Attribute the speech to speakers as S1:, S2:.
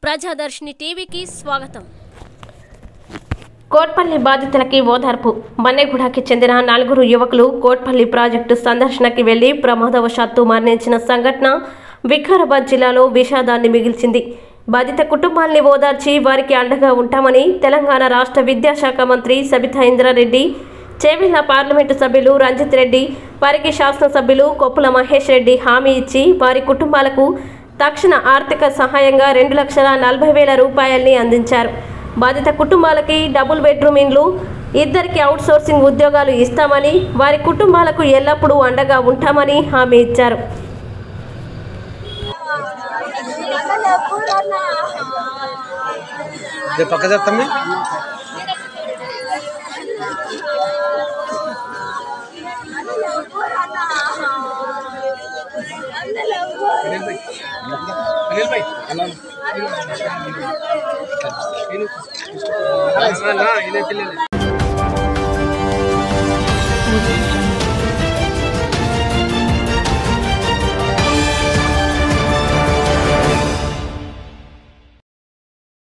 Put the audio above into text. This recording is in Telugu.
S1: ప్రజాదర్శిని టీవీకి స్వాగతం
S2: కోట్పల్లి బాధితులకి ఓదార్పు మన్నెగూడకి చెందిన నలుగురు యువకులు కోట్పల్లి ప్రాజెక్టు సందర్శనకి వెళ్లి ప్రమాదవశాత్తు మరణించిన సంఘటన వికారాబాద్ జిల్లాలో విషాదాన్ని మిగిల్చింది బాధిత కుటుంబాల్ని ఓదార్చి వారికి అండగా ఉంటామని తెలంగాణ రాష్ట్ర విద్యాశాఖ మంత్రి సబితా ఇంద్రారెడ్డి చేవెళ్ల పార్లమెంటు సభ్యులు రంజిత్ రెడ్డి వారికి శాసనసభ్యులు కొప్పుల మహేష్ రెడ్డి హామీ ఇచ్చి వారి కుటుంబాలకు తక్షణ ఆర్థిక సహాయంగా రెండు లక్షల నలభై వేల రూపాయల్ని అందించారు బాధిత కుటుంబాలకి డబుల్ బెడ్రూమ్ ఇండ్లు ఇద్దరికి అవుట్ సోర్సింగ్ ఉద్యోగాలు ఇస్తామని వారి కుటుంబాలకు ఎల్లప్పుడూ అండగా ఉంటామని హామీ ఇచ్చారు
S3: ఇది పక్క చెప్తాం అన్న